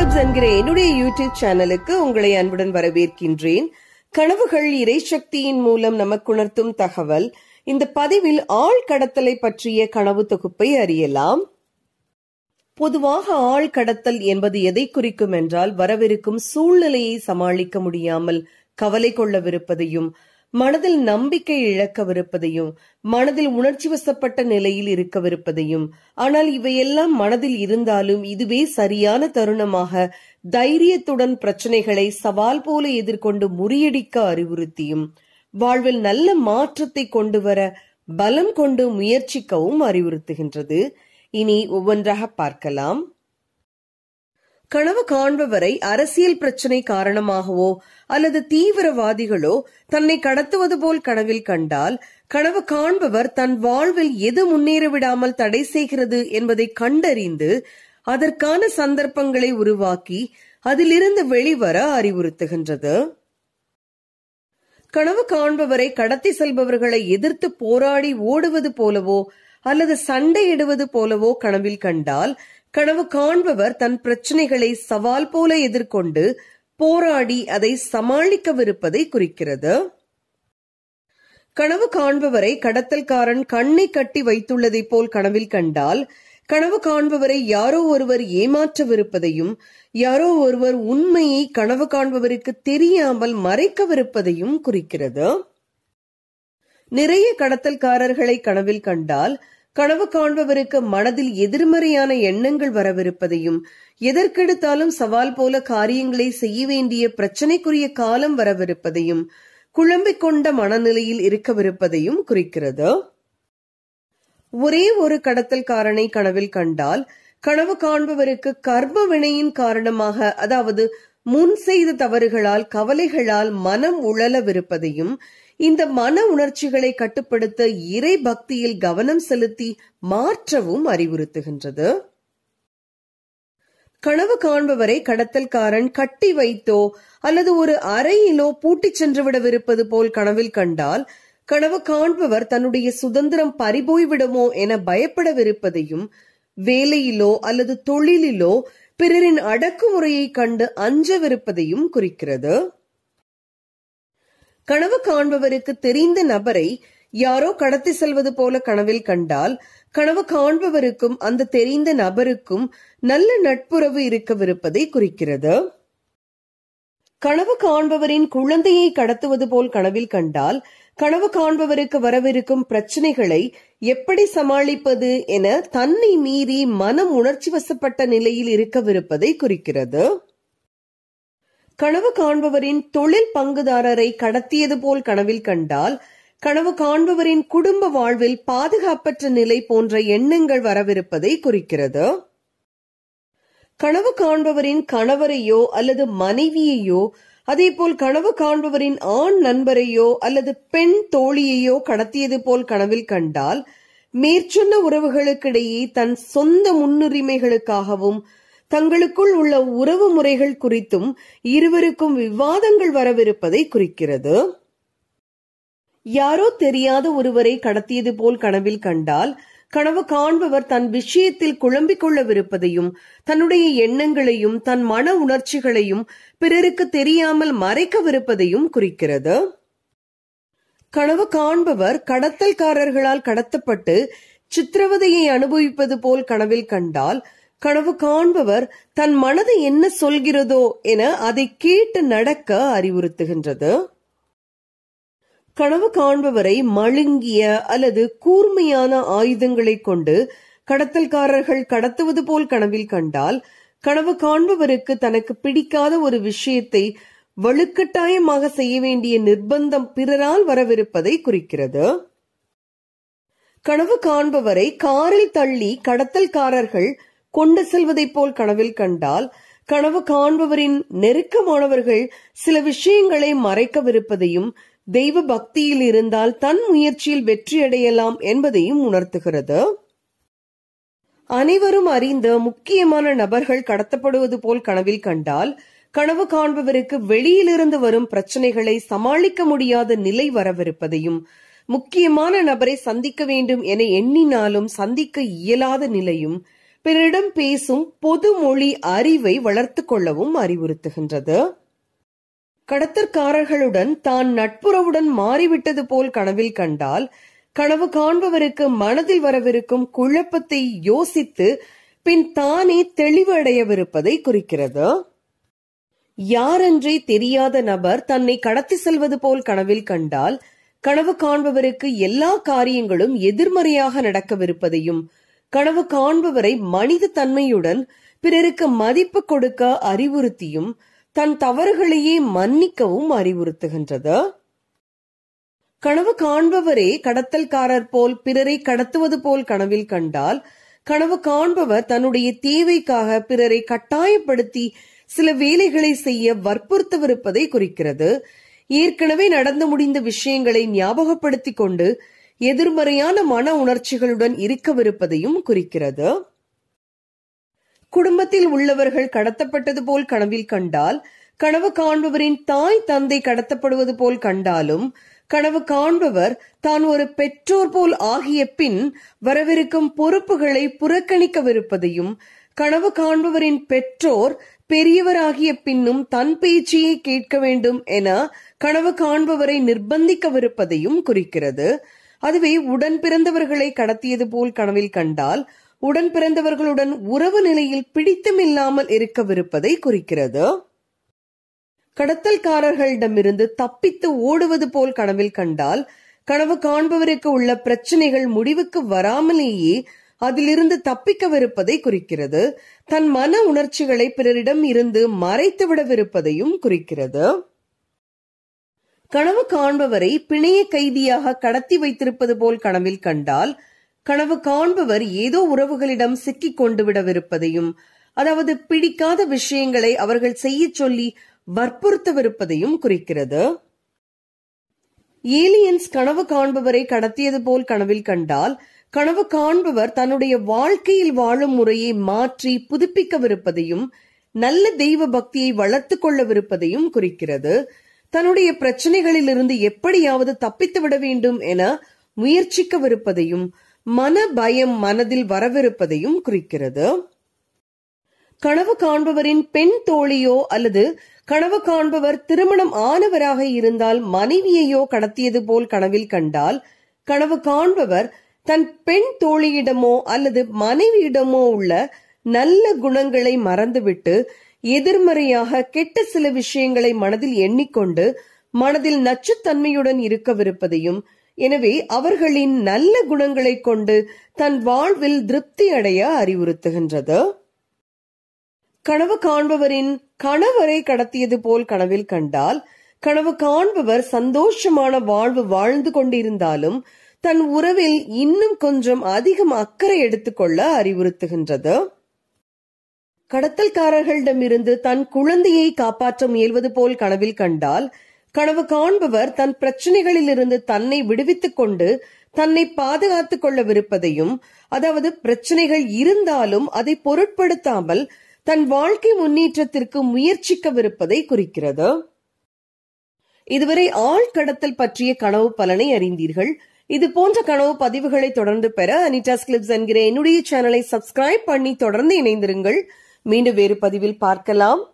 tips என்கிற என்னுடைய YouTube சேனலுக்கு உங்களை அன்புடன் வரவேற்கின்றேன் கனவுகள் இறைசக்தியின் மூலம் நமக்குணர்த்தும் தகவல் இந்த பதிவில் ஆள் கடத்தலை பற்றிய கனவு தொகுப்பை அறியலாம் பொதுவாக ஆள் கடத்தல் என்பது எதை குறிக்கும் என்றால் வரவிருக்கும் சூழ்நிலையை சமாளிக்க முடியாமல் கவலை கொள்ளவிருப்பதையும் மனதில் நம்பிக்கை இழக்கவிருப்பதையும் மனதில் உணர்ச்சி வசப்பட்ட நிலையில் இருக்கவிருப்பதையும் ஆனால் இவையெல்லாம் மனதில் இருந்தாலும் இதுவே சரியான தருணமாக தைரியத்துடன் பிரச்சனைகளை சவால் போல எதிர்கொண்டு முறியடிக்க அறிவுறுத்தியும் வாழ்வில் நல்ல மாற்றத்தை கொண்டு வர பலம் கொண்டு முயற்சிக்கவும் அறிவுறுத்துகின்றது இனி ஒவ்வொன்றாக பார்க்கலாம் கனவு காண்பவரை அரசியல் பிரச்சனை காரணமாகவோ அல்லது தீவிரவாதிகளோ தன்னை கடத்துவது போல் கனவில் கண்டால் கனவு காண்பவர் தன் வாழ்வில் எது முன்னேற விடாமல் தடை செய்கிறது என்பதை கண்டறிந்து அதற்கான சந்தர்ப்பங்களை உருவாக்கி அதிலிருந்து வெளிவர அறிவுறுத்துகின்றது கனவு காண்பவரை கடத்தி செல்பவர்களை எதிர்த்து போராடி ஓடுவது போலவோ அல்லது சண்டையிடுவது போலவோ கனவில் கண்டால் கனவு காண்பவர் தன் பிரச்சனைகளை சவால் போல எதிர்கொண்டு போராடி அதை சமாளிக்கவிருப்பதை குறிக்கிறது கனவு காண்பவரை கடத்தல்காரன் கண்ணை கட்டி வைத்துள்ளதை போல் கனவில் கண்டால் கனவு காண்பவரை யாரோ ஒருவர் ஏமாற்றவிருப்பதையும் யாரோ ஒருவர் உண்மையை கனவு காண்பவருக்கு தெரியாமல் மறைக்கவிருப்பதையும் குறிக்கிறது நிறைய கடத்தல்காரர்களை கனவில் கண்டால் கனவு காண்பவருக்கு மனதில் எதிர்மறையான எண்ணங்கள் வரவிருப்பதையும் எதற்கெடுத்தாலும் சவால் போல காரியங்களை செய்ய வேண்டிய பிரச்சனைக்குரிய காலம் வரவிருப்பதையும் குழம்பிக் கொண்ட மனநிலையில் இருக்கவிருப்பதையும் குறிக்கிறது ஒரே ஒரு கடத்தல்காரனை கனவில் கண்டால் கனவு காண்பவருக்கு கர்ம வினையின் காரணமாக அதாவது முன் செய்த தவறுகளால் கவலைகளால் மனம் உழலவிருப்பதையும் இந்த மன உணர்ச்சிகளை கட்டுப்படுத்த இறை பக்தியில் கவனம் செலுத்தி மாற்றவும் அறிவுறுத்துகின்றது கனவு காண்பவரை கடத்தல்காரன் கட்டி வைத்தோ அல்லது ஒரு அறையிலோ பூட்டிச் சென்று விடவிருப்பது போல் கனவில் கண்டால் கனவு காண்பவர் தன்னுடைய சுதந்திரம் பறிபோய்விடுமோ என பயப்படவிருப்பதையும் வேலையிலோ அல்லது தொழிலிலோ பிறரின் அடக்குமுறையை கண்டு அஞ்சவிருப்பதையும் குறிக்கிறது கனவு காண்பவருக்கு தெரிந்த நபரை யாரோ கடத்தி செல்வது போல கனவில் கண்டால் கனவு காண்பவருக்கும் அந்த தெரிந்த நபருக்கும் நல்ல நட்புறவு இருக்கவிருப்பதை குறிக்கிறது கனவு காண்பவரின் குழந்தையை கடத்துவது போல் கனவில் கண்டால் கனவு காண்பவருக்கு வரவிருக்கும் பிரச்சனைகளை எப்படி சமாளிப்பது என தன்னை மீறி மனம் உணர்ச்சி வசப்பட்ட நிலையில் இருக்கவிருப்பதை குறிக்கிறது கனவு காண்பவரின் தொழில் பங்குதாரரை கடத்தியது போல் கனவில் கண்டால் கனவு காண்பவரின் குடும்ப வாழ்வில் பாதுகாப்பற்ற நிலை போன்ற எண்ணங்கள் வரவிருப்பதை குறிக்கிறது கனவு காண்பவரின் கணவரையோ அல்லது மனைவியையோ அதேபோல் கனவு காண்பவரின் ஆண் நண்பரையோ அல்லது பெண் தோழியையோ கடத்தியது போல் கனவில் கண்டால் மேற்சொன்ன உறவுகளுக்கிடையே தன் சொந்த முன்னுரிமைகளுக்காகவும் தங்களுக்குள் உள்ள உறவு முறைகள் குறித்தும் இருவருக்கும் விவாதங்கள் வரவிருப்பதை குறிக்கிறது யாரோ தெரியாத ஒருவரை கடத்தியது போல் கனவில் கண்டால் கனவு காண்பவர் தன் விஷயத்தில் குழம்பிக் கொள்ளவிருப்பதையும் தன்னுடைய எண்ணங்களையும் தன் மன உணர்ச்சிகளையும் பிறருக்கு தெரியாமல் மறைக்கவிருப்பதையும் குறிக்கிறது கனவு காண்பவர் கடத்தல்காரர்களால் கடத்தப்பட்டு சித்திரவதையை அனுபவிப்பது போல் கனவில் கண்டால் கனவு காண்பவர் தன் மனது என்ன சொல்கிறதோ என அதை கேட்டு நடக்க அறிவுறுத்துகின்றது கனவு காண்பவரை மழுங்கிய அல்லது கூர்மையான ஆயுதங்களை கொண்டு கடத்தல்காரர்கள் கடத்துவது போல் கனவில் கண்டால் கனவு காண்பவருக்கு தனக்கு பிடிக்காத ஒரு விஷயத்தை வலுக்கட்டாயமாக செய்ய வேண்டிய நிர்பந்தம் பிறரால் வரவிருப்பதை குறிக்கிறது கனவு காண்பவரை காரில் தள்ளி கடத்தல்காரர்கள் கொண்டு செல்வதைப் போல் கனவில் கண்டால் கனவு காண்பவரின் நெருக்கமானவர்கள் சில விஷயங்களை மறைக்கவிருப்பதையும் தெய்வ பக்தியில் இருந்தால் தன் முயற்சியில் வெற்றியடையலாம் என்பதையும் உணர்த்துகிறது அனைவரும் அறிந்த முக்கியமான நபர்கள் கடத்தப்படுவது போல் கனவில் கண்டால் கனவு காண்பவருக்கு வெளியிலிருந்து வரும் பிரச்சனைகளை சமாளிக்க முடியாத நிலை வரவிருப்பதையும் முக்கியமான நபரை சந்திக்க வேண்டும் என எண்ணினாலும் சந்திக்க இயலாத நிலையும் பிறரிடம் பேசும் பொது மொழி அறிவை வளர்த்து கொள்ளவும் அறிவுறுத்துகின்றது கடத்தற்காரர்களுடன் தான் நட்புறவுடன் மாறிவிட்டது போல் கனவில் கண்டால் கனவு காண்பவருக்கு மனதில் வரவிருக்கும் குழப்பத்தை யோசித்து பின் தானே தெளிவு அடையவிருப்பதை குறிக்கிறது யாரென்றே தெரியாத நபர் தன்னை கடத்தி செல்வது போல் கனவில் கண்டால் கனவு காண்பவருக்கு எல்லா காரியங்களும் எதிர்மறையாக நடக்கவிருப்பதையும் கனவு காண்பவரை மனித தன்மையுடன் பிறருக்கு மதிப்பு கொடுக்க அறிவுறுத்தியும் தன் தவறுகளையே மன்னிக்கவும் அறிவுறுத்துகின்றது கனவு காண்பவரே கடத்தல்காரர் போல் பிறரை கடத்துவது போல் கனவில் கண்டால் கனவு காண்பவர் தன்னுடைய தேவைக்காக பிறரை கட்டாயப்படுத்தி சில வேலைகளை செய்ய வற்புறுத்தவிருப்பதை குறிக்கிறது ஏற்கனவே நடந்து முடிந்த விஷயங்களை ஞாபகப்படுத்திக் கொண்டு எதிர்மறையான மன உணர்ச்சிகளுடன் இருக்கவிருப்பதையும் குறிக்கிறது குடும்பத்தில் உள்ளவர்கள் கடத்தப்பட்டது போல் கனவில் கண்டால் கனவு காண்பவரின் தாய் தந்தை கடத்தப்படுவது போல் கண்டாலும் கனவு காண்பவர் தான் ஒரு பெற்றோர் போல் ஆகிய பின் வரவிருக்கும் பொறுப்புகளை புறக்கணிக்கவிருப்பதையும் கனவு காண்பவரின் பெற்றோர் பெரியவராகிய பின்னும் தன் பேச்சையே கேட்க வேண்டும் என கனவு காண்பவரை நிர்பந்திக்கவிருப்பதையும் குறிக்கிறது அதுவே உடன் பிறந்தவர்களை கடத்தியது போல் கனவில் கண்டால் உடன் பிறந்தவர்களுடன் உறவு நிலையில் பிடித்தமில்லாமல் இருக்கவிருப்பதை குறிக்கிறது கடத்தல்காரர்களிடமிருந்து தப்பித்து ஓடுவது போல் கனவில் கண்டால் கனவு காண்பவருக்கு உள்ள பிரச்சனைகள் முடிவுக்கு வராமலேயே அதிலிருந்து தப்பிக்கவிருப்பதை குறிக்கிறது தன் மன உணர்ச்சிகளை பிறரிடம் இருந்து மறைத்து விடவிருப்பதையும் குறிக்கிறது கனவு காண்பவரை பிணைய கைதியாக கடத்தி வைத்திருப்பது போல் கனவில் கண்டால் கனவு காண்பவர் ஏதோ உறவுகளிடம் சிக்கிக் கொண்டு விடவிருப்பதையும் அதாவது பிடிக்காத விஷயங்களை அவர்கள் செய்ய சொல்லி வற்புறுத்தவிருப்பதையும் குறிக்கிறது ஏலியன்ஸ் கனவு காண்பவரை கடத்தியது போல் கனவில் கண்டால் கனவு காண்பவர் தன்னுடைய வாழ்க்கையில் வாழும் முறையை மாற்றி புதுப்பிக்கவிருப்பதையும் நல்ல தெய்வ பக்தியை வளர்த்து கொள்ளவிருப்பதையும் குறிக்கிறது தன்னுடைய பிரச்சனைகளிலிருந்து எப்படியாவது தப்பித்து விட வேண்டும் என முயற்சிக்கவிருப்பதையும் மன பயம் மனதில் வரவிருப்பதையும் குறிக்கிறது கனவு காண்பவரின் பெண் தோழியோ அல்லது கனவு காண்பவர் திருமணம் ஆனவராக இருந்தால் மனைவியையோ கடத்தியது போல் கனவில் கண்டால் கனவு காண்பவர் தன் பெண் தோழியிடமோ அல்லது மனைவியிடமோ உள்ள நல்ல குணங்களை மறந்துவிட்டு எதிர்மறையாக கெட்ட சில விஷயங்களை மனதில் எண்ணிக்கொண்டு மனதில் நச்சுத்தன்மையுடன் இருக்கவிருப்பதையும் எனவே அவர்களின் நல்ல குணங்களை கொண்டு தன் வாழ்வில் திருப்தி அடைய அறிவுறுத்துகின்றது கனவு காண்பவரின் கணவரை கடத்தியது போல் கனவில் கண்டால் கனவு காண்பவர் சந்தோஷமான வாழ்வு வாழ்ந்து கொண்டிருந்தாலும் தன் உறவில் இன்னும் கொஞ்சம் அதிகம் அக்கறை எடுத்துக்கொள்ள அறிவுறுத்துகின்றது கடத்தல்காரர்களிடமிருந்து தன் குழந்தையை காப்பாற்ற முயல்வது போல் கனவில் கண்டால் கனவு காண்பவர் தன் பிரச்சனைகளிலிருந்து தன்னை விடுவித்துக் கொண்டு தன்னை பாதுகாத்துக் கொள்ளவிருப்பதையும் அதாவது பிரச்சனைகள் இருந்தாலும் அதை பொருட்படுத்தாமல் தன் வாழ்க்கை முன்னேற்றத்திற்கு முயற்சிக்கவிருப்பதை குறிக்கிறது இதுவரை ஆள் கடத்தல் பற்றிய கனவு பலனை அறிந்தீர்கள் இது போன்ற கனவு பதிவுகளை தொடர்ந்து பெற அனிடாஸ் கிளிப்ஸ் என்கிற என்னுடைய சேனலை சப்ஸ்கிரைப் பண்ணி தொடர்ந்து இணைந்திருங்கள் மீண்டும் வேறு பதிவில் பார்க்கலாம்